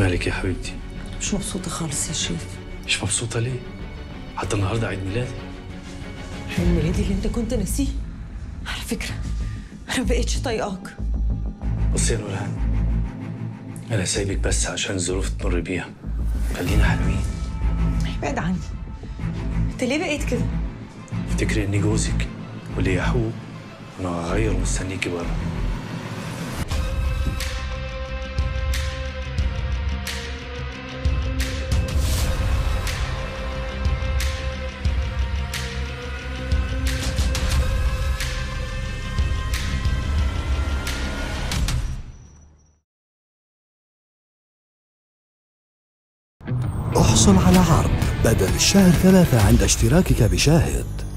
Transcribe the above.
مالك يا حبيبتي مش مبسوطة خالص يا شريف مش مبسوطة ليه؟ حتى النهارده عيد ميلادي عيد ميلادي اللي انت كنت ناسيه على فكرة انا بقيتش طايقاك بصي يا نورهان انا سايبك بس عشان الظروف تمر بيها خلينا حلوين ابعد عني انت ليه بقيت كده افتكري اني جوزك واللي يا حقوق انا هغير ومستنيكي بره احصل على عرض بدل الشهر ثلاثة عند اشتراكك بشاهد